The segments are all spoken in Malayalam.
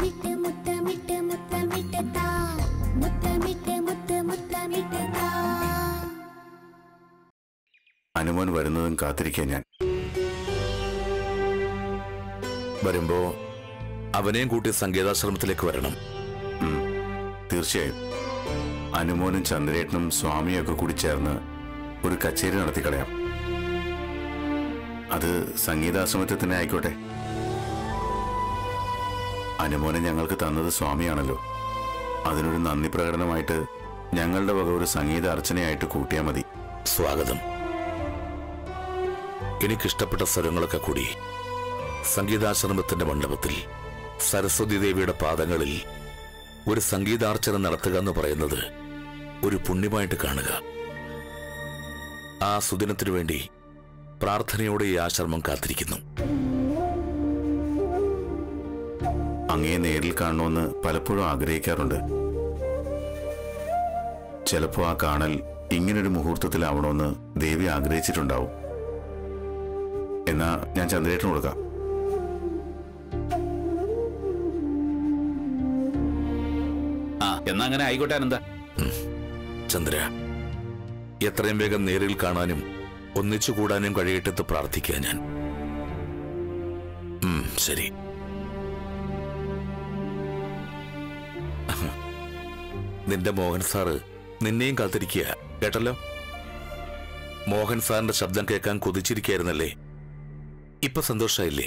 മുത്തമിട്ട് മുത്തമിട്ട് മുത്തമിട്ട് താ മുത്തമിട്ട് മുത്ത് മുത്തമിട്ട് താ അനുമോൻ വരുന്നതും കാത്തിരിക്കാൻ ഞാൻ വരുമ്പോ അവനെയും കൂട്ടി സംഗീതാശ്രമത്തിലേക്ക് വരണം ഉം, തീർച്ചയായും അനുമോനും ചന്ദ്രേട്ടനും സ്വാമിയും ഒക്കെ കൂടി ചേർന്ന് ഒരു കച്ചേരി നടത്തിക്കളയാം അത് സംഗീതാശ്രമത്തിൽ തന്നെ ആയിക്കോട്ടെ അനുമോനെ ഞങ്ങൾക്ക് തന്നത് സ്വാമിയാണല്ലോ അതിനൊരു നന്ദി പ്രകടനമായിട്ട് ഞങ്ങളുടെ വക ഒരു സംഗീത അർച്ചനയായിട്ട് കൂട്ടിയാൽ മതി സ്വാഗതം എനിക്കിഷ്ടപ്പെട്ട സ്വരങ്ങളൊക്കെ കൂടി സംഗീതാശ്രമത്തിന്റെ മണ്ഡപത്തിൽ സരസ്വതി ദേവിയുടെ പാദങ്ങളിൽ ഒരു സംഗീതാർച്ചന നടത്തുക എന്ന് പറയുന്നത് ഒരു പുണ്യമായിട്ട് കാണുക ആ സുദിനത്തിനു വേണ്ടി പ്രാർത്ഥനയോടെ ഈ ആശ്രമം കാത്തിരിക്കുന്നു അങ്ങയെ നേരിൽ കാണണമെന്ന് പലപ്പോഴും ആഗ്രഹിക്കാറുണ്ട് ചിലപ്പോ ആ കാണൽ ഇങ്ങനൊരു മുഹൂർത്തത്തിലാവണമെന്ന് ദേവി ആഗ്രഹിച്ചിട്ടുണ്ടാവും എന്നാ ഞാൻ ചന്ദ്രേട്ടന് കൊടുക്കാം ആ എന്നാ അങ്ങനെ ആയിക്കോട്ടെ അനന്ത ചന്ദ്ര എത്രയും വേഗം നേരിൽ കാണാനും ഒന്നിച്ചു കൂടാനും കഴിയട്ടെന്ന് പ്രാർത്ഥിക്കുക ഞാൻ ഉം, ശരി നിന്റെ മോഹൻ സാറ് നിന്നെയും കാത്തിരിക്കുക കേട്ടല്ലോ മോഹൻ സാറിന്റെ ശബ്ദം കേൾക്കാൻ കൊതിച്ചിരിക്കായിരുന്നല്ലേ ഇപ്പൊ സന്തോഷായില്ലേ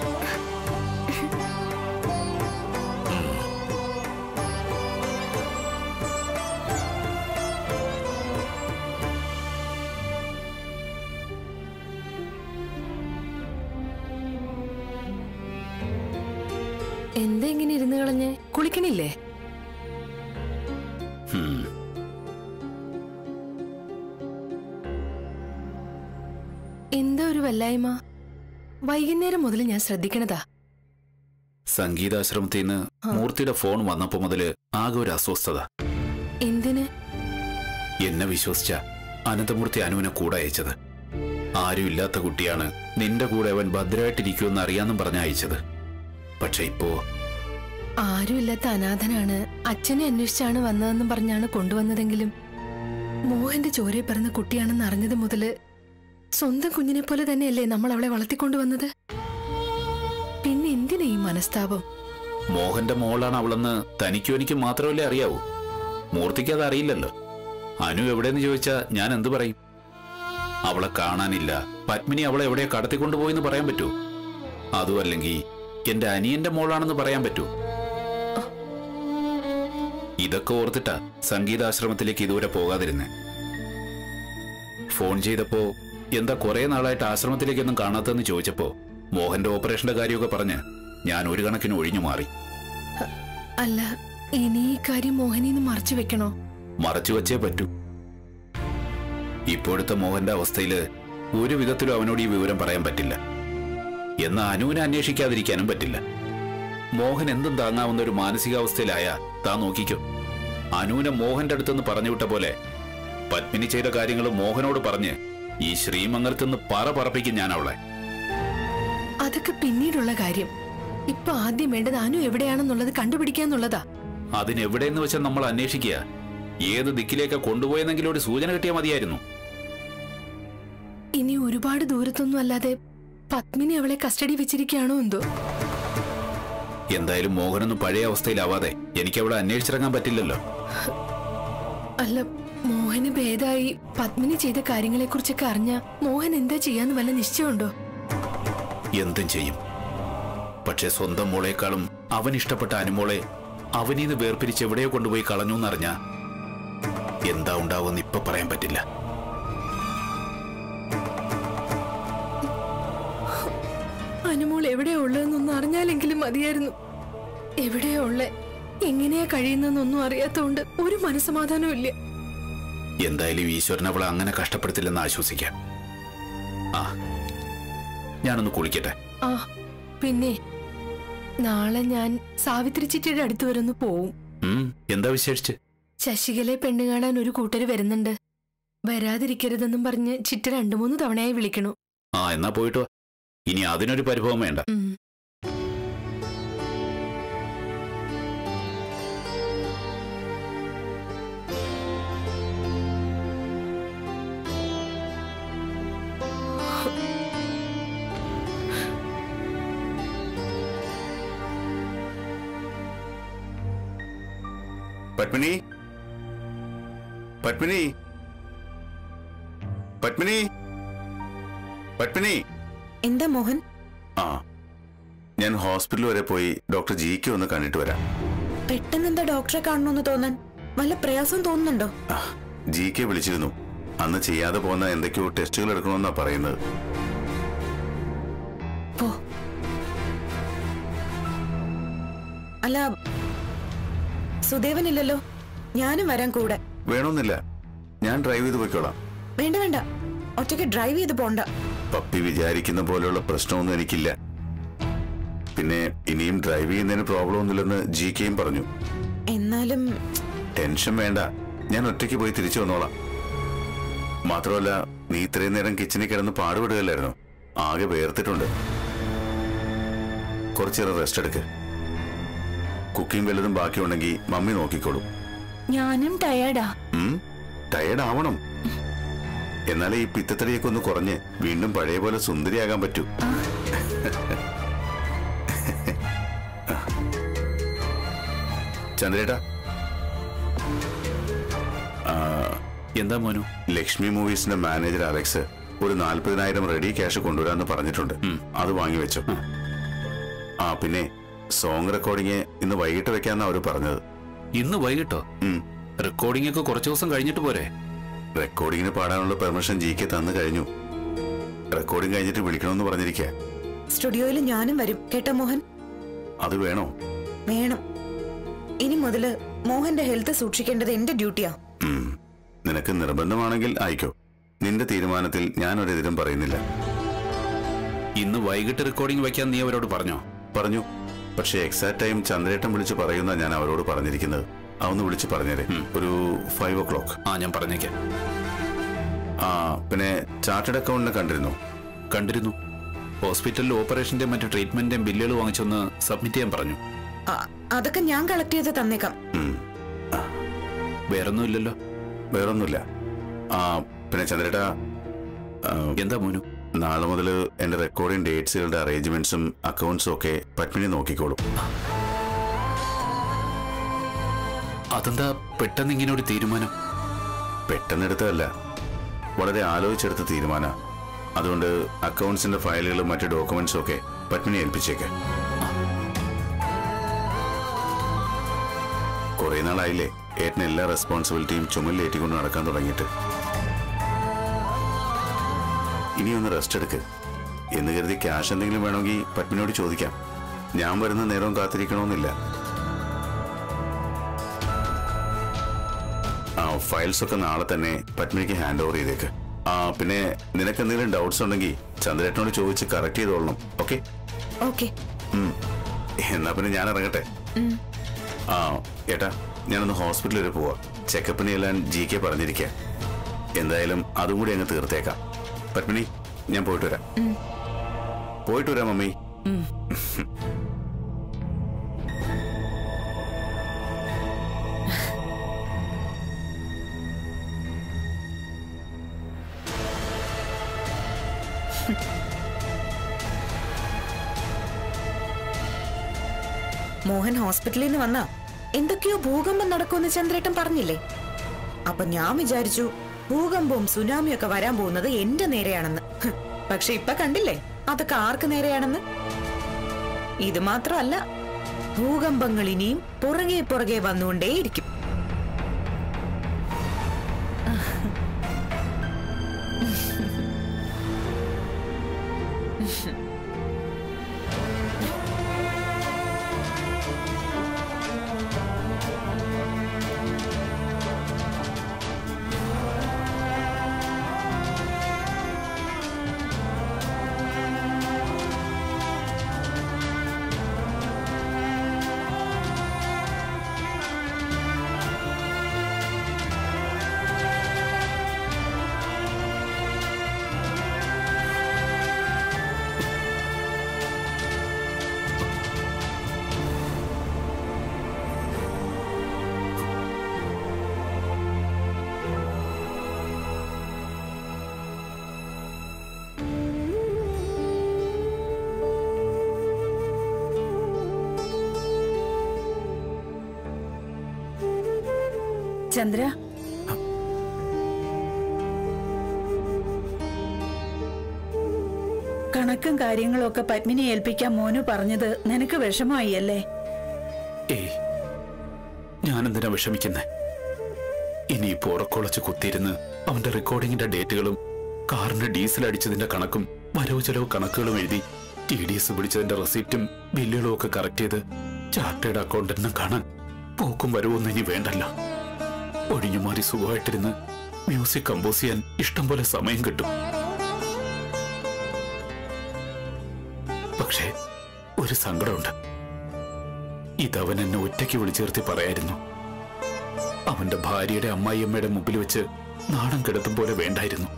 എന്താ ഇങ്ങനെ ഇരുന്ന് കളഞ്ഞ് കുളിക്കണില്ലേ ഹും. എന്താ ഒരു വല്ലായ്മ വൈകുന്നേരം മുതൽ ഞാൻ ശ്രദ്ധിക്കണതാ സംഗീതാശ്രമത്തിൽ നിന്ന് മൂർത്തിയുടെ ഫോൺ വന്നപ്പോ മുതല് ആകെ ഒരു അസ്വസ്ഥത എന്തിന് എന്നെ വിശ്വസിച്ച അനന്തമൂർത്തി അനുവിനെ കൂടെ അയച്ചത് ആരും ഇല്ലാത്ത കുട്ടിയാണ് നിന്റെ കൂടെ അവൻ ഭദ്രമായിട്ടിരിക്കുമെന്ന് അറിയാന്നും പറഞ്ഞ അയച്ചത് പക്ഷെ ഇപ്പോ ആരുമില്ലാത്ത അനാഥനാണ് അച്ഛനെ അന്വേഷിച്ചാണ് വന്നതെന്നും പറഞ്ഞാണ് കൊണ്ടുവന്നതെങ്കിലും മോഹന്റെ ചോരയെ പിറന്ന കുട്ടിയാണെന്ന് അറിഞ്ഞത് മുതല് സ്വന്തം കുഞ്ഞിനെ പോലെ തന്നെയല്ലേ നമ്മൾ അവളെ വളർത്തിക്കൊണ്ടുവന്നത് പിന്നെ എന്തിനാ ഈ മനസ്താപം മോഹന്റെ മോളാണ് അവളെന്ന് തനിക്കും എനിക്കും മാത്രമല്ലേ അറിയാവൂ മൂർത്തിക്ക് അത് അറിയില്ലല്ലോ അനു എവിടെയെന്ന് ചോദിച്ചാ ഞാൻ എന്തു പറയും അവളെ കാണാനില്ല പത്മിനി അവളെ എവിടെ കടത്തിക്കൊണ്ടുപോയെന്ന് പറയാൻ പറ്റൂ അതും അല്ലെങ്കിൽ എന്റെ അനിയന്റെ മോളാണെന്ന് പറയാൻ പറ്റൂ ഇതൊക്കെ ഓർത്തിട്ടാ സംഗീതാശ്രമത്തിലേക്ക് ഇതുവരെ പോകാതിരുന്നേ ഫോൺ ചെയ്തപ്പോ എന്താ കുറെ നാളായിട്ട് ആശ്രമത്തിലേക്കൊന്നും കാണാത്തെന്ന് ചോദിച്ചപ്പോ മോഹന്റെ ഓപ്പറേഷന്റെ കാര്യമൊക്കെ പറഞ്ഞ് ഞാൻ ഒരു കണക്കിന് ഒഴിഞ്ഞു മാറി അല്ല ഇനി ഈ കാര്യം മോഹനിന്ന് മറച്ചു വെക്കണോ മറച്ചു വച്ചേ പറ്റൂ ഇപ്പോഴത്തെ മോഹന്റെ അവസ്ഥയില് ഒരു വിധത്തിലും അവനോട് ഈ വിവരം പറയാൻ പറ്റില്ല എന്നാ അനുവിനെ അന്വേഷിക്കാതിരിക്കാനും പറ്റില്ല മോഹൻ എന്തും താങ്ങാവുന്ന ഒരു മാനസികാവസ്ഥയിലായ താൻ നോക്കിക്കോ അനുവിനെ മോഹന്റെ അടുത്തുനിന്ന് പറഞ്ഞു വിട്ട പോലെ പത്മിനി ചെയ്ത കാര്യങ്ങൾ മോഹനോട് പറഞ്ഞ് ഈ ശ്രീമംഗലത്തുനിന്ന് പറ പറപ്പിക്കും ഞാൻ അവളെ അതൊക്കെ പിന്നീടുള്ള കാര്യം ഇപ്പൊ ആദ്യം വേണ്ടത് അനു എവിടെയാണെന്നുള്ളത് കണ്ടുപിടിക്കാന്നുള്ളതാ അതിനെവിടെയെന്ന് വെച്ചാൽ നമ്മൾ അന്വേഷിക്കുക ഏത് ദിക്കിലേക്കാ കൊണ്ടുപോയെന്നെങ്കിലും ഒരു സൂചന കിട്ടിയാൽ മതിയായിരുന്നു ഇനി ഒരുപാട് ദൂരത്തൊന്നും അല്ലാതെ പത്മിനി അവളെ കസ്റ്റഡി വെച്ചിരിക്കുകയാണോ എന്തോ എന്തായാലും മോഹനൊന്നും പഴയ അവസ്ഥയിലാവാതെ എനിക്ക് അവിടെ അന്വേഷിച്ചിറങ്ങാൻ പറ്റില്ലല്ലോ അല്ല മോഹന് ഭേദായി പത്മിനി ചെയ്ത കാര്യങ്ങളെക്കുറിച്ചൊക്കെ അറിഞ്ഞ മോഹൻ എന്താ ചെയ്യാന്ന് വല്ല നിശ്ചയമുണ്ടോ എന്തും ചെയ്യും പക്ഷെ സ്വന്തം മോളെക്കാളും അവൻ ഇഷ്ടപ്പെട്ട അനുമോളെ അവനീന്ന് വേർപിരിച്ച് എവിടെയോ കൊണ്ടുപോയി കളഞ്ഞു എന്നറിഞ്ഞ എന്താ ഉണ്ടാവുമെന്ന് ഇപ്പൊ പറയാൻ പറ്റില്ല അനുമോൾ എവിടെയാ ഉള്ളതെന്നൊന്നും അറിഞ്ഞാലെങ്കിലും മതിയായിരുന്നു എവിടെയാ ഉള്ളേ എങ്ങനെയാ കഴിയുന്നതെന്നൊന്നും അറിയാത്തോണ്ട് ഒരു മനസമാധാനവും ഇല്ല എന്തായാലും ഈശ്വരൻ അവളെ അങ്ങനെ കഷ്ടപ്പെടുത്തില്ലെന്ന് ആശ്വസിക്കാം ആ ഞാനൊന്ന് കുളിക്കട്ടെ ആ പിന്നെ നാളെ ഞാൻ സാവിത്രി ചിറ്റയുടെ അടുത്ത് വരെ ഒന്ന് പോവും ഉം എന്താ വിശേഷിച്ച് ശശികലെ പെണ്ണ് കാണാൻ ഒരു കൂട്ടര് വരുന്നുണ്ട് വരാതിരിക്കരുതെന്നും പറഞ്ഞ് ചിറ്റ രണ്ടു മൂന്ന് തവണയായി വിളിക്കണു ആ എന്നാ പോയിട്ട് വാ. ഇനി അതിനൊരു പരിഭവം വേണ്ട ഉം. പത്മിനി പത്മിനി പത്മിനി പത്മിനി എന്താ മോഹൻ ആ ഞാൻ ഹോസ്പിറ്റൽ വരെ പോയി ഡോക്ടർ ജിക്ക് ഒന്ന് കണ്ടിട്ട് വരാം പെട്ടെന്ന് എന്താ ഡോക്ടറെ കാണണമെന്ന് തോന്നാൻ വല്ല പ്രയാസം തോന്നുന്നുണ്ടോ ആ, ജി കെ വിളിച്ചിരുന്നു അന്ന് ചെയ്യാതെ പോകുന്ന എന്തൊക്കെയോ ടെസ്റ്റുകൾ എടുക്കണമെന്നാ പറയുന്നത് പോ അല്ല സുദേവനില്ലല്ലോ ഞാനും വരാൻ കൂടെ വേണമെന്നില്ല ഞാൻ ഡ്രൈവ് ചെയ്ത് പോയിക്കോളാം വേണ്ട വേണ്ട ഒറ്റയ്ക്ക് ഡ്രൈവ് ചെയ്ത് പോണ്ട പപ്പി വിചാരിക്കുന്ന പോലെയുള്ള പ്രശ്നമൊന്നും എനിക്കില്ല പിന്നെ ഇനിയും ഡ്രൈവ് ചെയ്യുന്നതിന് പ്രോബ്ലം ഒന്നുമില്ലെന്ന് ജി കെയും പറഞ്ഞു എന്നാലും ടെൻഷൻ വേണ്ട ഞാൻ ഒറ്റയ്ക്ക് പോയി തിരിച്ചു വന്നോളാം മാത്രമല്ല നീ ഇത്രയും നേരം കിച്ചണിൽ കിടന്ന് പാടുപെടുകയല്ലായിരുന്നു ആകെ വേർത്തിട്ടുണ്ട് കുറച്ചേരം റെസ്റ്റ് എടുക്ക് കുക്കിംഗ് വല്ലതും ബാക്കിയുണ്ടെങ്കിൽ മമ്മി നോക്കിക്കോളും ഞാനും ടയേർഡാ ടയർഡ് ആവണം എന്നാലേ ഈ പിത്തത്തടിയൊക്കെ ഒന്ന് കുറഞ്ഞ് വീണ്ടും പഴയ പോലെ സുന്ദരിയാകാൻ പറ്റൂ ചന്ദ്രേട്ടാ എന്താ മോനു ലക്ഷ്മി മൂവീസിന്റെ മാനേജർ അലക്സ് ഒരു നാൽപ്പതിനായിരം റെഡി ക്യാഷ് കൊണ്ടുവരാന്ന് പറഞ്ഞിട്ടുണ്ട് അത് വാങ്ങി വെച്ചു ആ പിന്നെ സോങ് റെക്കോർഡിങ് ഇന്ന് വൈകിട്ട് വെക്കാന്നാ അവര് പറഞ്ഞത് ഇന്ന് വൈകിട്ടോ ഉം. റെക്കോർഡിംഗ് ഒക്കെ കുറച്ചു ദിവസം കഴിഞ്ഞിട്ട് പോരെ റെക്കോർഡിങ്ങിന് പാടാനുള്ള പെർമിഷൻ ജി കെ തന്നു കഴിഞ്ഞു റെക്കോർഡിംഗ് കഴിഞ്ഞിട്ട് വിളിക്കണമെന്ന് പറഞ്ഞിരിക്കുക സ്റ്റുഡിയോയിൽ ഞാനും വരും കേട്ടോ മോഹൻ അത് വേണോ വേണം ഇനി മുതല് മോഹന്റെ ഹെൽത്ത് സൂക്ഷിക്കേണ്ടത് എന്റെ ഡ്യൂട്ടിയാ ഉം. നിനക്ക് നിർബന്ധമാണെങ്കിൽ ആയിക്കോ നിന്റെ തീരുമാനത്തിൽ ഞാൻ ഒരെതിരും പറയുന്നില്ല ഇന്ന് വൈകിട്ട് റെക്കോർഡിംഗ് വെക്കാൻ നീ അവരോട് പറഞ്ഞോ പറഞ്ഞു പക്ഷേ എക്സാക്ട് ടൈം ചന്ദ്രേട്ടൻ വിളിച്ച് പറയുന്ന ഞാൻ അവരോട് പറഞ്ഞിരിക്കുന്നത് അതൊന്ന് വിളിച്ച് പറഞ്ഞേരെ ഒരു ഫൈവ് ഓ ക്ലോക്ക് ആ ഞാൻ പറഞ്ഞേക്കാം ആ പിന്നെ ചാർട്ടേഡ് അക്കൗണ്ടിനെ കണ്ടിരുന്നു കണ്ടിരുന്നു ഹോസ്പിറ്റലിൽ ഓപ്പറേഷന്റെ മറ്റു ട്രീറ്റ്മെന്റിന്റെയും ബില്ലുകൾ വാങ്ങിച്ചൊന്ന് സബ്മിറ്റ് ചെയ്യാൻ പറഞ്ഞു അ- അതൊക്കെ ഞാൻ കളക്ട് ചെയ്ത് തന്നേക്കാം ഉം. വേറൊന്നും ഇല്ലല്ലോ വേറൊന്നുമില്ല ആ പിന്നെ ചന്ദ്രേട്ടാ ആ, എന്താ മോനു നാളെ മുതൽ എന്റെ റെക്കോർഡിംഗ് ഡേറ്റ്സുകളുടെ അറേഞ്ച്മെന്റ്സും അക്കൗണ്ട്സും ഒക്കെ പത്മിനി നോക്കിക്കോളും അതെന്താ പെട്ടെന്ന് ഇങ്ങനെ ഒരു തീരുമാനം പെട്ടെന്നെടുത്തതല്ല വളരെ ആലോചിച്ചെടുത്ത തീരുമാന അതുകൊണ്ട് അക്കൗണ്ട്സിന്റെ ഫയലുകളും മറ്റു ഡോക്യുമെന്റ്സും ഒക്കെ പത്മിനി ഏൽപ്പിച്ചേക്ക് കുറെ നാളായില്ലേ ഏട്ടന് എല്ലാ റെസ്പോൺസിബിലിറ്റിയും ചുമലിലേറ്റിക്കൊണ്ട് നടക്കാൻ തുടങ്ങിയിട്ട് ഇനി ഒന്ന് റെസ്റ്റ് എടുക്ക് എന്ന് കരുതി ക്യാഷ് എന്തെങ്കിലും വേണമെങ്കിൽ പത്മിനിയോട് ചോദിക്കാം ഞാൻ വരുന്ന നേരവും കാത്തിരിക്കണമെന്നില്ല ആ ഫയൽസ് ഒക്കെ നാളെ തന്നെ പത്മിനിക്ക് ഹാൻഡ് ഓവർ ചെയ്തേക്ക് ആ പിന്നെ നിനക്ക് എന്തെങ്കിലും ഡൗട്ട്സ് ഉണ്ടെങ്കിൽ ചന്ദ്രേട്ടനോട് ചോദിച്ച് കറക്റ്റ് ചെയ്തോളണം ഓക്കെ ഓക്കെ എന്നാ പിന്നെ ഞാൻ ഇറങ്ങട്ടെ ആ ഏട്ടാ ഞാനൊന്ന് ഹോസ്പിറ്റലിൽ വരെ പോവാ ചെക്കപ്പിന് എല്ലാം ജി കെ പറഞ്ഞിരിക്കുക എന്തായാലും അതും കൂടി അങ്ങ് തീർത്തേക്കാം പത്മിനി ഞാൻ പോയിട്ട് വരാം പോയിട്ട് വരാം മമ്മി മോഹൻ ഹോസ്പിറ്റലിൽ നിന്ന് വന്നാ എന്തൊക്കെയോ ഭൂകമ്പം നടക്കുമെന്ന് ചന്ദ്രേട്ടൻ പറഞ്ഞില്ലേ അപ്പൊ ഞാൻ വിചാരിച്ചു ഭൂകമ്പവും സുനാമിയും ഒക്കെ വരാൻ പോകുന്നത് എന്റെ നേരെയാണെന്ന് ഹ്, പക്ഷെ ഇപ്പൊ കണ്ടില്ലേ അതൊക്കെ ആർക്ക് നേരെയാണെന്ന് ഇത് മാത്രമല്ല ഭൂകമ്പങ്ങൾ ഇനിയും പുറകെ പുറകെ വന്നുകൊണ്ടേയിരിക്കും ചന്ദ്ര കണക്കും കാര്യങ്ങളും ഒക്കെ പത്മിനെ ഏൽപ്പിക്കാൻ മോനു പറഞ്ഞത് നിനക്ക് വിഷമായി അല്ലേ ഏയ് ഞാനെന്തിനാ വിഷമിക്കുന്നേ ഇനിയിപ്പോ ഉറക്കൊളച്ച് കുത്തിയിരുന്ന് അവന്റെ റെക്കോർഡിങ്ങിന്റെ ഡേറ്റുകളും കാറിന്റെ ഡീസൽ അടിച്ചതിന്റെ കണക്കും വരവ് ചെലവ് കണക്കുകളും എഴുതി ടി ഡി എസ് പിടിച്ചതിന്റെ റെസിപ്റ്റും ബില്ലുകളും ഒക്കെ കറക്റ്റ് ചെയ്ത് ചാർട്ടേഡ് അക്കൗണ്ടന്റിനെ കാണാൻ പോക്കും വരവൊന്നും ഇനി വേണ്ടല്ലോ ഒഴിഞ്ഞു മാറി സുഖമായിട്ടിരുന്ന് മ്യൂസിക് കമ്പോസ് ചെയ്യാൻ ഇഷ്ടം പോലെ സമയം കിട്ടും പക്ഷേ ഒരു സങ്കടമുണ്ട് ഇതവൻ എന്നെ ഒറ്റയ്ക്ക് വിളിച്ചേർത്തി പറയായിരുന്നു അവന്റെ ഭാര്യയുടെ അമ്മായിയമ്മയുടെ മുമ്പിൽ വെച്ച് നാണം കിടത്തും പോലെ വേണ്ടായിരുന്നു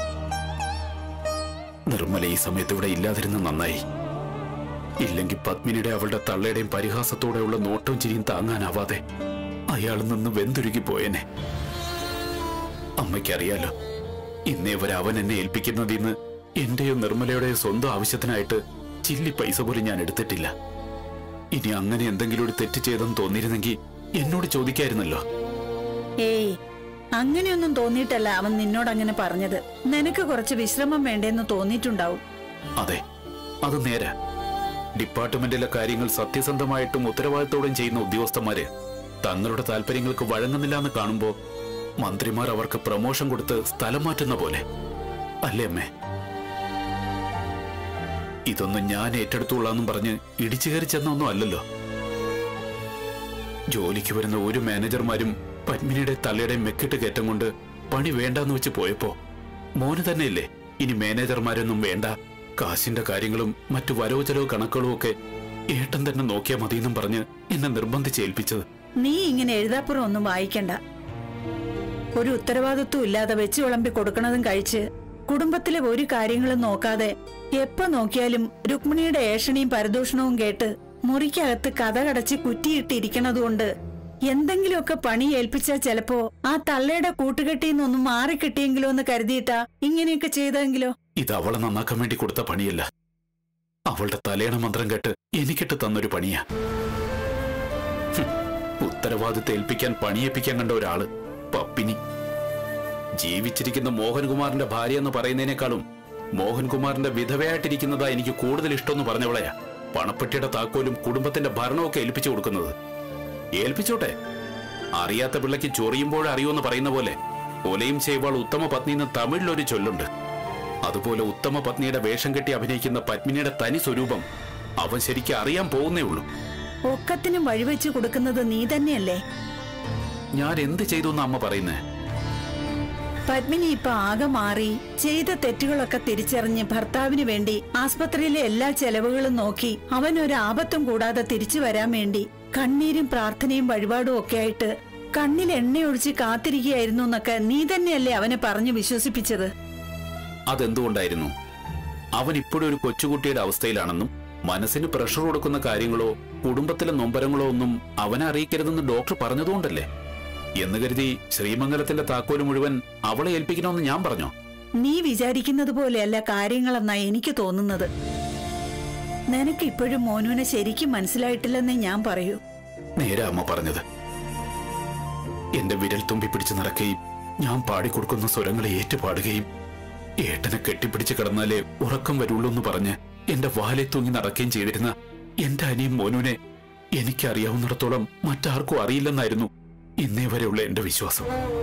നിർമ്മല ഈ സമയത്ത് ഇവിടെ ഇല്ലാതിരുന്ന നന്നായി ഇല്ലെങ്കിൽ പത്മിനിയുടെ അവളുടെ തള്ളയുടെയും പരിഹാസത്തോടെയുള്ള നോട്ടവും ചിരിയും താങ്ങാനാവാതെ അയാളിൽ നിന്ന് വെന്തുരുകി പോയേനെ അമ്മയ്ക്കറിയാലോ ഇന്നേ വരെ അവൻ എന്നെ ഏൽപ്പിക്കുന്നതിന്ന് എന്റെയോ നിർമ്മലയുടെയോ സ്വന്തം ആവശ്യത്തിനായിട്ട് ചില്ലി പൈസ പോലും ഞാൻ എടുത്തിട്ടില്ല ഇനി അങ്ങനെ എന്തെങ്കിലും ഒരു തെറ്റ് ചെയ്തെന്ന് തോന്നിയിരുന്നെങ്കിൽ എന്നോട് ചോദിക്കായിരുന്നല്ലോ ഏയ് അങ്ങനെയൊന്നും തോന്നിയിട്ടല്ല അവൻ നിന്നോട് അങ്ങനെ പറഞ്ഞത് നിനക്ക് കുറച്ച് വിശ്രമം വേണ്ടെന്ന് തോന്നിയിട്ടുണ്ടാവും അതെ അത് നേരെ ഡിപ്പാർട്ട്മെന്റിലെ കാര്യങ്ങൾ സത്യസന്ധമായിട്ടും ഉത്തരവാദിത്തോടും ചെയ്യുന്ന ഉദ്യോഗസ്ഥന്മാര് തങ്ങളുടെ താല്പര്യങ്ങൾക്ക് വഴങ്ങുന്നില്ല എന്ന് കാണുമ്പോ മന്ത്രിമാർ അവർക്ക് പ്രമോഷൻ കൊടുത്ത് സ്ഥലം മാറ്റുന്ന പോലെ അല്ലേ അമ്മേ ഇതൊന്നും ഞാൻ ഏറ്റെടുത്തോളാന്നും പറഞ്ഞ് ഇടിച്ചു കയറി ചെന്നൊന്നും അല്ലല്ലോ ജോലിക്ക് വരുന്ന ഒരു മാനേജർമാരും പത്മിനിയുടെ തലയുടെ മെക്കിട്ട് കയറ്റം കൊണ്ട് പണി വേണ്ടാന്ന് വെച്ച് പോയപ്പോ മോന് തന്നെയല്ലേ ഇനി മാനേജർമാരൊന്നും വേണ്ട കാശിന്റെ കാര്യങ്ങളും മറ്റു വരവ് ചെലവ് കണക്കുകളും ഒക്കെ ഏട്ടൻ തന്നെ നോക്കിയാ മതിയെന്നും പറഞ്ഞ് എന്നെ നിർബന്ധിച്ച് ഏൽപ്പിച്ചത് നീ ഇങ്ങനെ എഴുതാപ്പുറം ഒന്നും വായിക്കണ്ട ഒരു ഉത്തരവാദിത്വം ഇല്ലാതെ വെച്ച് വിളമ്പി കൊടുക്കണതും കഴിച്ച് കുടുംബത്തിലെ ഒരു കാര്യങ്ങളും നോക്കാതെ എപ്പോ നോക്കിയാലും രുക്മിണിയുടെ ഏഷണിയും പരദൂഷണവും കേട്ട് മുറിക്കകത്ത് കഥ കടച്ച് കുറ്റിയിട്ടിരിക്കണതുകൊണ്ട് എന്തെങ്കിലുമൊക്കെ പണി ഏൽപ്പിച്ചാൽ ചിലപ്പോ ആ തള്ളയുടെ കൂട്ടുകെട്ടിന്നൊന്നും മാറിക്കിട്ടിയെങ്കിലോ എന്ന് കരുതിയിട്ടാ ഇങ്ങനെയൊക്കെ ചെയ്തെങ്കിലോ ഇത് അവളെ നന്നാക്കാൻ വേണ്ടി കൊടുത്ത പണിയല്ല അവളുടെ തലയണ മന്ത്രം കേട്ട് എനിക്കിട്ട് തന്നൊരു പണിയാ ഹും, ഉത്തരവാദിത്തം ഏൽപ്പിക്കാൻ പണിയേൽപ്പിക്കാൻ കണ്ട ഒരാള് പപ്പിനി ജീവിച്ചിരിക്കുന്ന മോഹൻകുമാറിന്റെ ഭാര്യ എന്ന് പറയുന്നതിനേക്കാളും മോഹൻകുമാറിന്റെ വിധവയായിട്ടിരിക്കുന്നതാ എനിക്ക് കൂടുതൽ ഇഷ്ടമെന്ന് പറഞ്ഞവളെയാ പണപ്പെട്ടിയുടെ താക്കോലും കുടുംബത്തിന്റെ ഭരണമൊക്കെ ഏൽപ്പിച്ചു കൊടുക്കുന്നത് ഏൽപ്പിച്ചോട്ടെ അറിയാത്ത പിള്ളയ്ക്ക് ചൊറിയുമ്പോൾ അറിയുമെന്ന് പറയുന്ന പോലെ കൊലയും ചെയ്വാൾ ഉത്തമ പത്നി എന്ന് തമിഴിലൊരു ചൊല്ലുണ്ട് അതുപോലെ ഉത്തമ പത്നിയുടെ വേഷം കെട്ടി അഭിനയിക്കുന്ന പത്മിനിയുടെ തനി സ്വരൂപം അവൻ ശരിക്കും അറിയാൻ പോകുന്നേ ഉള്ളൂ ഒക്കത്തിനും വഴിവെച്ച് കൊടുക്കുന്നത് നീ തന്നെയല്ലേ ഞാൻ എന്ത് ചെയ്തു എന്ന് അമ്മ പറയുന്നേ പത്മിനി ഇപ്പൊ ആകെ മാറി ചെയ്ത തെറ്റുകളൊക്കെ തിരിച്ചറിഞ്ഞ് ഭർത്താവിന് വേണ്ടി ആസ്പത്രിയിലെ എല്ലാ ചെലവുകളും നോക്കി അവൻ ഒരു ആപത്തും കൂടാതെ തിരിച്ചു വരാൻ വേണ്ടി കണ്ണീരും പ്രാർത്ഥനയും വഴിപാടും ഒക്കെ ആയിട്ട് കണ്ണിൽ എണ്ണയൊഴിച്ച് കാത്തിരിക്കുകയായിരുന്നു എന്നൊക്കെ നീ തന്നെയല്ലേ അവനെ പറഞ്ഞു വിശ്വസിപ്പിച്ചത് അതെന്തുകൊണ്ടായിരുന്നു അവൻ ഇപ്പോഴും ഒരു കൊച്ചുകുട്ടിയുടെ അവസ്ഥയിലാണെന്നും മനസ്സിന് പ്രഷർ കൊടുക്കുന്ന കാര്യങ്ങളോ കുടുംബത്തിലെ നൊമ്പരങ്ങളോ ഒന്നും അവനെ അറിയിക്കരുതെന്ന് ഡോക്ടർ പറഞ്ഞതുകൊണ്ടല്ലേ എന്ന് കരുതി ശ്രീമംഗലത്തിന്റെ താക്കോല് മുഴുവൻ അവളെ ഏൽപ്പിക്കണമെന്ന് ഞാൻ പറഞ്ഞോ നീ വിചാരിക്കുന്നത് പോലെയല്ല കാര്യങ്ങളെന്നാ എനിക്ക് തോന്നുന്നത് നിനക്ക് ഇപ്പോഴും മോനുവിനെ ശരിക്കും മനസ്സിലായിട്ടില്ലെന്നേ ഞാൻ പറയൂ നേരെ അമ്മ പറഞ്ഞത് എന്റെ വിരൽ തുമ്പി പിടിച്ച് നടക്കുകയും ഞാൻ പാടിക്കൊടുക്കുന്ന സ്വരങ്ങളെ ഏറ്റുപാടുകയും ഏട്ടനെ കെട്ടിപ്പിടിച്ച് കിടന്നാലേ ഉറക്കം വരുള്ളൂ എന്ന് പറഞ്ഞ് എന്റെ വാലെ തൂങ്ങി നടക്കുകയും ചെയ്തിരുന്ന എന്റെ അനിയും മോനുവിനെ എനിക്കറിയാവുന്നിടത്തോളം മറ്റാർക്കും അറിയില്ലെന്നായിരുന്നു ഇന്നേ വരെയുള്ള എന്റെ വിശ്വാസം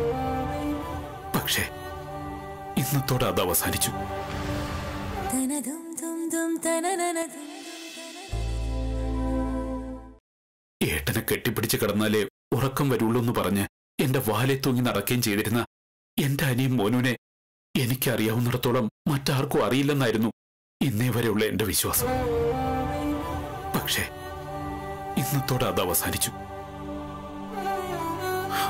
പക്ഷേ ഇന്നത്തോടെ അത് അവസാനിച്ചു തനതും തും തും തനനനതും ഏട്ടനെ കെട്ടിപ്പിടിച്ച് കിടന്നാലേ ഉറക്കം വരുള്ളൂ എന്ന് പറഞ്ഞ് എന്റെ വാലെ തൂങ്ങി നടക്കുകയും ചെയ്തിരുന്ന എന്റെ അനിയും മോനുവിനെ എനിക്കറിയാവുന്നിടത്തോളം മറ്റാർക്കും അറിയില്ലെന്നായിരുന്നു ഇന്നേ വരെയുള്ള എന്റെ വിശ്വാസം പക്ഷേ ഇന്നത്തോടെ അത് അവസാനിച്ചു ഹാ.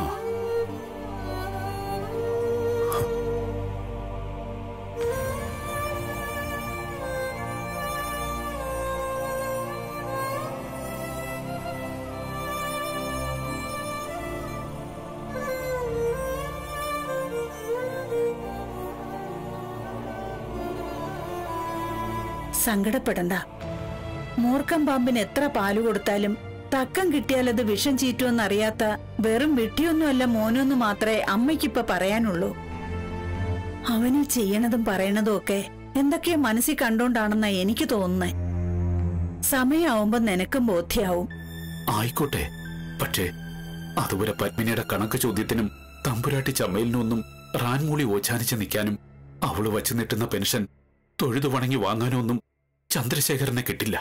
സങ്കടപ്പെടണ്ട മൂർഖം പാമ്പിന് എത്ര പാല് കൊടുത്താലും തക്കം കിട്ടിയാൽ അത് വിഷം ചീറ്റുമെന്നറിയാത്ത വെറും വിട്ടിയൊന്നുമല്ല മോനൊന്നു മാത്രമേ അമ്മയ്ക്കിപ്പൊ പറയാനുള്ളൂ അവനീ ചെയ്യണതും പറയണതും ഒക്കെ എന്തൊക്കെയോ മനസ്സിൽ കണ്ടോണ്ടാണെന്നാ എനിക്ക് തോന്നുന്നേ സമയാവുമ്പോ നിനക്കും ബോധ്യാവും ആയിക്കോട്ടെ പക്ഷേ അതുവരെ പത്മിനിയുടെ കണക്ക് ചോദ്യത്തിനും തമ്പുരാട്ടി ചമ്മയിലിനൊന്നും റാൻമൂളി ഓച്ചാനിച്ച് നിൽക്കാനും അവള് വച്ചു നീട്ടുന്ന പെൻഷൻ തൊഴുതു വണങ്ങി വാങ്ങാനോ ഒന്നും ചന്ദ്രശേഖരനെ കിട്ടില്ല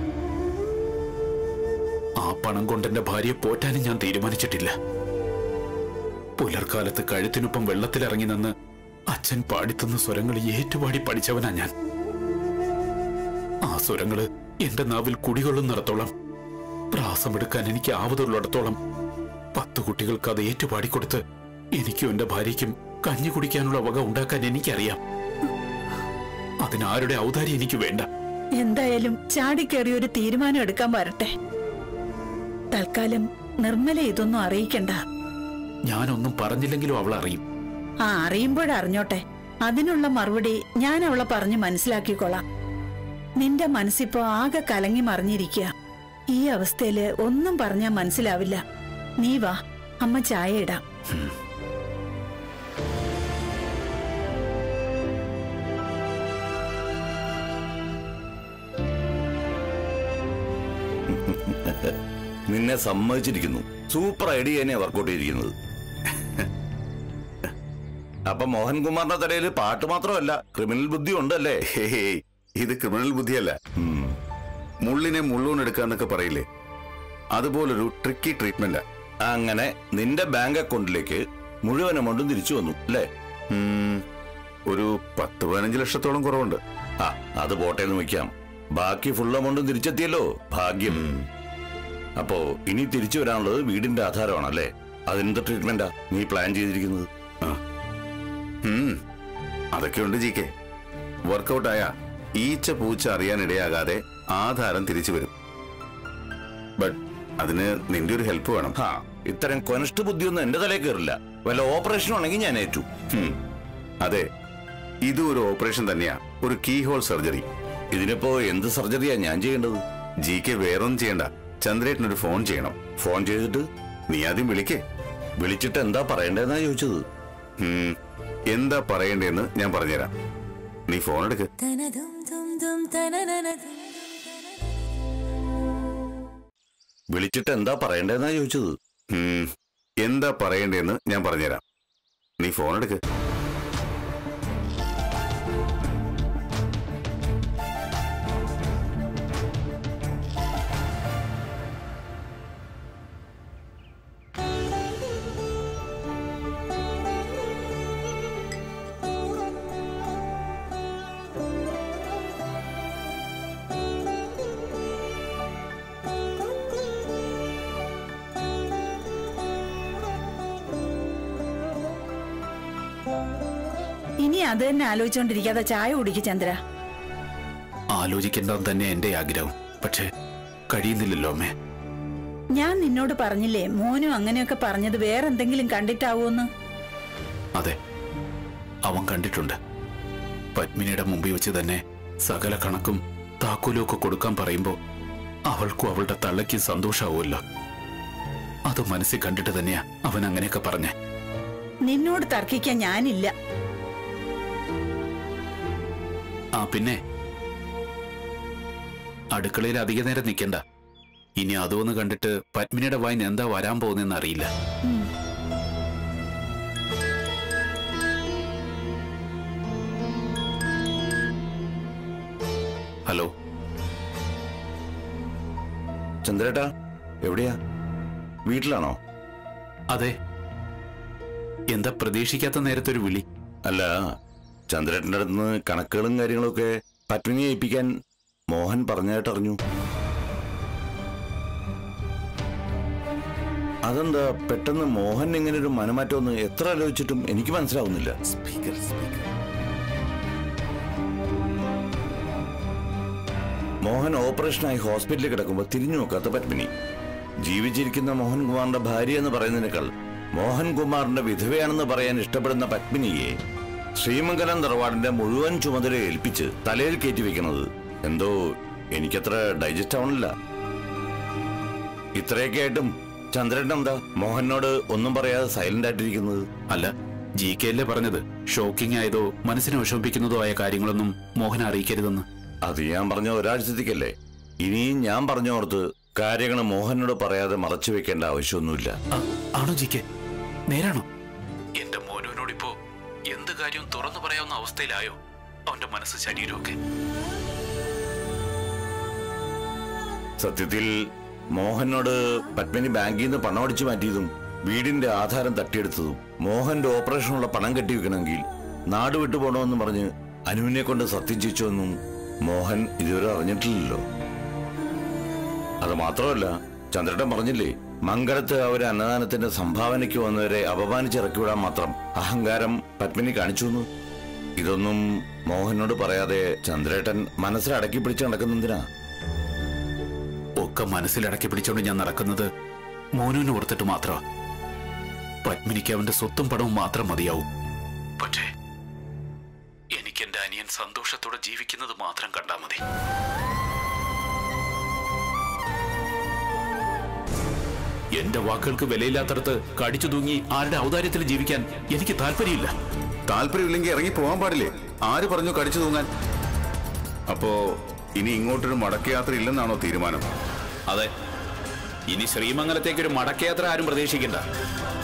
ആ പണം കൊണ്ടെന്റെ ഭാര്യയെ പോറ്റാനും ഞാൻ തീരുമാനിച്ചിട്ടില്ല പുലർക്കാലത്ത് കഴുത്തിനൊപ്പം വെള്ളത്തിലിറങ്ങി നിന്ന് അച്ഛൻ പാടിത്തുന്ന സ്വരങ്ങൾ ഏറ്റുപാടി പഠിച്ചവനാ ഞാൻ ആ സ്വരങ്ങള് എന്റെ നാവിൽ കുടികൊള്ളുന്നിടത്തോളം പ്രാസമെടുക്കാൻ എനിക്ക് ആവതുള്ളിടത്തോളം പത്ത് കുട്ടികൾക്ക് അത് ഏറ്റുപാടിക്കൊടുത്ത് എനിക്കും എന്റെ ഭാര്യയ്ക്കും കഞ്ഞി കുടിക്കാനുള്ള വക ഉണ്ടാക്കാൻ എനിക്കറിയാം അതിനാരുടെ ഔദാര്യം എനിക്ക് വേണ്ട എന്തായാലും ചാടിക്കേറി ഒരു തീരുമാനം എടുക്കാൻ വരട്ടെ തൽക്കാലം നിർമ്മല ഇതൊന്നും അറിയിക്കണ്ട ഞാനൊന്നും പറഞ്ഞില്ലെങ്കിലും അവൾ അറിയും ആ അറിയുമ്പോഴറിഞ്ഞോട്ടെ അതിനുള്ള മറുപടി ഞാൻ അവളെ പറഞ്ഞ് മനസ്സിലാക്കിക്കൊള്ളാം നിന്റെ മനസ്സിപ്പോ ആകെ കലങ്ങി മറിഞ്ഞിരിക്കുക ഈ അവസ്ഥയില് ഒന്നും പറഞ്ഞാൽ മനസ്സിലാവില്ല നീ വാ അമ്മ ചായ ഇടാം നിന്നെ സമ്മതിച്ചിരിക്കുന്നു സൂപ്പർ ഐഡിയ തന്നെയാ വർക്കൗട്ട് ചെയ്തിരിക്കുന്നത് അപ്പൊ മോഹൻകുമാറിന്റെ തലയിൽ പാട്ട് മാത്രമല്ല ക്രിമിനൽ ബുദ്ധി ഉണ്ടല്ലേ ഹേയ്, ഇത് ക്രിമിനൽ ബുദ്ധിയല്ല ഉം. മുള്ളിനെ മുള്ളൂൺ എടുക്കാന്നൊക്കെ പറയില്ലേ അതുപോലൊരു ട്രിക്കി ട്രീറ്റ്മെന്റാ അങ്ങനെ നിന്റെ ബാങ്ക് അക്കൗണ്ടിലേക്ക് മുഴുവൻ എമൗണ്ടും തിരിച്ചു വന്നു അല്ലേ ഉം, ഒരു പത്ത് പതിനഞ്ച് ലക്ഷത്തോളം കുറവുണ്ട് ആ അത് പോട്ടെ എന്ന് വെക്കാം ബാക്കി ഫുൾ എമൗണ്ടും തിരിച്ചെത്തിയല്ലോ ഭാഗ്യം അപ്പോ ഇനി തിരിച്ചു വരാനുള്ളത് വീടിന്റെ ആധാരമാണല്ലേ അതിനെന്ത് ട്രീറ്റ്മെന്റാ നീ പ്ലാൻ ചെയ്തിരിക്കുന്നത് ഉം, അതൊക്കെയുണ്ട് ജി കെ വർക്കൗട്ടായ ഈച്ച പൂച്ച അറിയാനിടയാകാതെ ആധാരം തിരിച്ചു വരും ബട്ട് അതിന് നിന്റെ ഒരു ഹെൽപ്പ് വേണം ഹാ ഇത്തരം കൊനഷ്ട ബുദ്ധിയൊന്നും എന്റെ തലയിൽ കയറില്ല വല്ല ഓപ്പറേഷൻ ഉണ്ടെങ്കിൽ ഞാൻ ഏറ്റു ഉം, അതെ ഇതും ഒരു ഓപ്പറേഷൻ തന്നെയാ ഒരു കീ ഹോൾ സർജറി ഇതിനിപ്പോ എന്ത് സർജറിയാ ഞാൻ ചെയ്യേണ്ടത് ജി കെ വേറൊന്നും ചെയ്യണ്ട ചന്ദ്രേട്ടനൊരു ഫോൺ ചെയ്യണം ഫോൺ ചെയ്തിട്ട് നീ ആദ്യം വിളിക്കേ വിളിച്ചിട്ട് എന്താ പറയണ്ടെന്നാ ചോദിച്ചത് ഉം, എന്താ പറയണ്ടേന്ന് ഞാൻ പറഞ്ഞുതരാം നീ ഫോൺ എടുക്ക് വിളിച്ചിട്ട് എന്താ പറയണ്ടെന്നാ ചോദിച്ചത് ഉം, എന്താ പറയണ്ടേന്ന് ഞാൻ പറഞ്ഞുതരാം നീ ഫോൺ എടുക്ക് ഇനി അത് തന്നെ ആലോചിച്ചോണ്ടിരിക്കാതെ ചായ കുടിക്ക് ചന്ദ്ര ആലോചിക്കേണ്ടത് തന്നെ എന്റെ ആഗ്രഹം പക്ഷേ കഴിയുന്നില്ലല്ലോ അമ്മേ ഞാൻ നിന്നോട് പറഞ്ഞില്ലേ മോനും അങ്ങനെയൊക്കെ പറഞ്ഞത് വേറെന്തെങ്കിലും കണ്ടിട്ടാവൂന്ന് അതെ അവൻ കണ്ടിട്ടുണ്ട് പത്മിനിയുടെ മുമ്പിൽ വെച്ച് തന്നെ സകല കണക്കും താക്കോലും ഒക്കെ കൊടുക്കാൻ പറയുമ്പോ അവൾക്കും അവളുടെ തള്ളയ്ക്കും സന്തോഷാവുമല്ലോ അത് മനസ്സിൽ കണ്ടിട്ട് തന്നെയാ അവൻ അങ്ങനെയൊക്കെ പറഞ്ഞേ നിന്നോട് തർക്കിക്കാൻ ഞാനില്ല ആ പിന്നെ അടുക്കളയിൽ അധിക നേരം നിൽക്കണ്ട ഇനി അതൊന്ന് കണ്ടിട്ട് പത്മിനിയുടെ വായിന് എന്താ വരാൻ പോകുന്നതെന്ന് അറിയില്ല ഹലോ ചന്ദ്രേട്ടാ എവിടെയാ വീട്ടിലാണോ അതെ എന്താ പ്രതീക്ഷിക്കാത്ത നേരത്തെ ഒരു വിളി അല്ല ചന്ദ്രേട്ടൻ്റെ അടുത്ത് നിന്ന് കണക്കുകളും കാര്യങ്ങളൊക്കെ പത്മിനിയെ ഏൽപ്പിക്കാൻ മോഹൻ പറഞ്ഞായിട്ടറിഞ്ഞു അതെന്താ പെട്ടെന്ന് മോഹൻ ഇങ്ങനെ ഒരു മനമാറ്റമെന്ന് എത്ര ആലോചിച്ചിട്ടും എനിക്ക് മനസ്സിലാവുന്നില്ല സ്പീക്കർ സ്പീക്കർ മോഹൻ ഓപ്പറേഷനായി ഹോസ്പിറ്റലിൽ കിടക്കുമ്പോൾ തിരിഞ്ഞു നോക്കാത്ത പത്മിനി ജീവിച്ചിരിക്കുന്ന മോഹൻകുമാറിന്റെ ഭാര്യ എന്ന് പറയുന്നതിനേക്കാൾ മോഹൻകുമാറിന്റെ വിധവയാണെന്ന് പറയാൻ ഇഷ്ടപ്പെടുന്ന പത്മിനിയെ ശ്രീമംഗലം തറവാടിന്റെ മുഴുവൻ ചുമതല ഏൽപ്പിച്ച് തലയിൽ കയറ്റി വെക്കുന്നത് എന്തോ എനിക്കത്ര ഡൈജസ്റ്റ് ആവണില്ല ഇത്രയൊക്കെ ആയിട്ടും ചന്ദ്രൻ എന്താ മോഹനോട് ഒന്നും പറയാതെ സൈലന്റ് ആയിട്ടിരിക്കുന്നത് അല്ല ജി കെ അല്ലേ പറഞ്ഞത് ഷോക്കിംഗ് ആയതോ മനസ്സിനെ വിഷമിപ്പിക്കുന്നതോ ആയ കാര്യങ്ങളൊന്നും മോഹൻ അറിയിക്കരുതെന്ന് അത് ഞാൻ പറഞ്ഞ ഒരാഴ്ചത്തേക്കല്ലേ ഇനിയും ഞാൻ പറഞ്ഞോർത്ത് കാര്യങ്ങൾ മോഹനോട് പറയാതെ മറച്ചു വെക്കേണ്ട ആവശ്യമൊന്നുമില്ല ആ- ആണോ ജി കെ നേരാണോ എന്റെ മോനുവിനോട് ഇപ്പോ എന്ത് കാര്യവും തുറന്നു പറയാവുന്ന അവസ്ഥയിലായോ അവന്റെ മനസ്സ് ശരീരമൊക്കെ സത്യത്തിൽ മോഹനോട് പത്മിനി ബാങ്കിൽ നിന്ന് പണം അടിച്ചു മാറ്റിയതും വീടിന്റെ ആധാരം തട്ടിയെടുത്തതും മോഹന്റെ ഓപ്പറേഷനുള്ള പണം കെട്ടിവെക്കണമെങ്കിൽ നാട് വിട്ടു പോകണമെന്ന് പറഞ്ഞ് അനുവിനെ കൊണ്ട് സത്യം ചെയ്യിച്ചൊന്നും മോഹൻ ഇതുവരെ അറിഞ്ഞിട്ടില്ലല്ലോ അത് മാത്രമല്ല ചന്ദ്രട്ടൻ പറഞ്ഞില്ലേ മംഗളത്ത് അവര് അന്നദാനത്തിന്റെ സംഭാവനയ്ക്ക് വന്നവരെ അപമാനിച്ചിറക്കിവിടാൻ മാത്രം അഹങ്കാരം പത്മിനി കാണിച്ചു എന്ന് ഇതൊന്നും മോഹനോട് പറയാതെ ചന്ദ്രേട്ടൻ മനസ്സിൽ അടക്കി പിടിച്ച് നടക്കുന്നെന്തിനാ ഒക്കെ മനസ്സിലടക്കി പിടിച്ചോണ്ട് ഞാൻ നടക്കുന്നത് മോനുവിനെ ഓർത്തിട്ട് മാത്ര പത്മിനിക്ക് അവന്റെ സ്വത്തും പണവും മാത്രം മതിയാവും പക്ഷേ എനിക്ക് എന്റെ അനിയൻ സന്തോഷത്തോടെ ജീവിക്കുന്നത് മാത്രം കണ്ടാ മതി എന്റെ വാക്കുകൾക്ക് വിലയില്ലാത്തടത്ത് കടിച്ചു തൂങ്ങി ആരുടെ ഔദാര്യത്തിൽ ജീവിക്കാൻ എനിക്ക് താല്പര്യമില്ല താല്പര്യമില്ലെങ്കിൽ ഇറങ്ങി പോകാൻ പാടില്ലേ ആര് പറഞ്ഞു കടിച്ചു തൂങ്ങാൻ അപ്പോ ഇനി ഇങ്ങോട്ടൊരു മടക്കയാത്ര ഇല്ലെന്നാണോ തീരുമാനം അതെ ഇനി ശ്രീമംഗലത്തേക്ക് ഒരു മടക്കയാത്ര ആരും പ്രതീക്ഷിക്കണ്ട